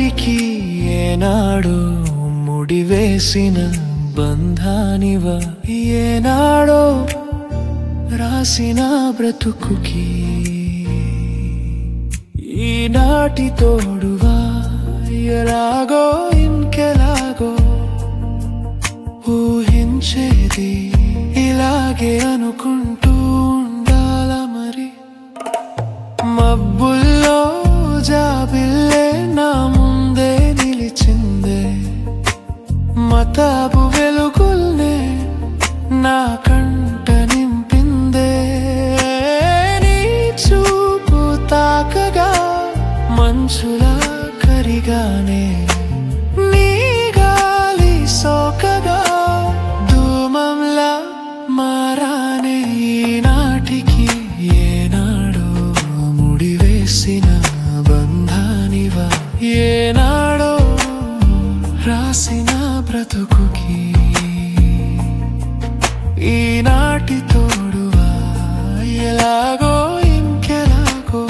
ఈనాటికి ఏనాడు ముడివేసిన బంధానివ ఏనాడో రాసిన బ్రతుకుకి ఈనాటి తోడువా ఎలాగో ఇంకెలాగో ఊహించేది ఇలాగే అనుకుంటూ ఉండాల మరి మబ్బుల్లో జాబిల్లే నా ముందే నిలిచిందే మతాబు వెలుగుల్నే నా కంట నింపిందే నీ చూపు తాకగా మంచులా కరిగానే నీ గాలి సోకగా ధూమంలా మారానే ఈనాటికి ఏనాడో ముడివేసిన బంధానివా ఏనాడో రాసిన బ్రతుకుకి ఈనాటి తోడువా ఎలాగో ఇంకెలాగో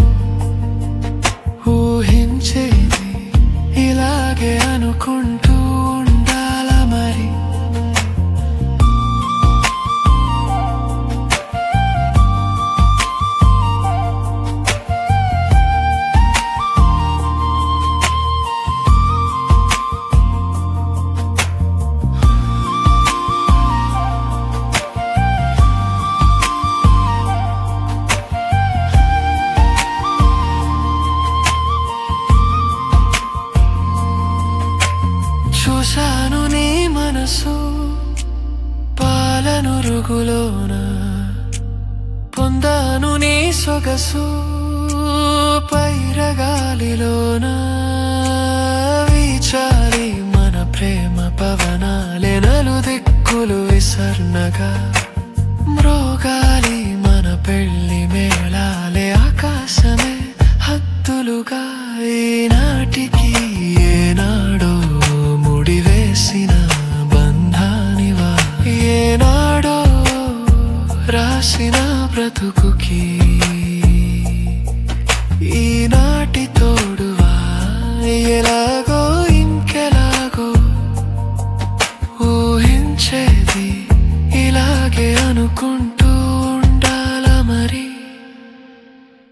ఊహించేది ఇలాగే అనుకుంటూ ఉండాల మరి చూశాను నీ మనసు పాలనురుగులోన పొందాను నీ సొగసు పైరగాలిలోన వీచాలి మన ప్రేమ పవనాలే నలు దిక్కులు విసర్నగా మ్రోగాలి మన పెళ్లి మేళాలే ఆకాశమే హద్దులుగా ఈనాటికి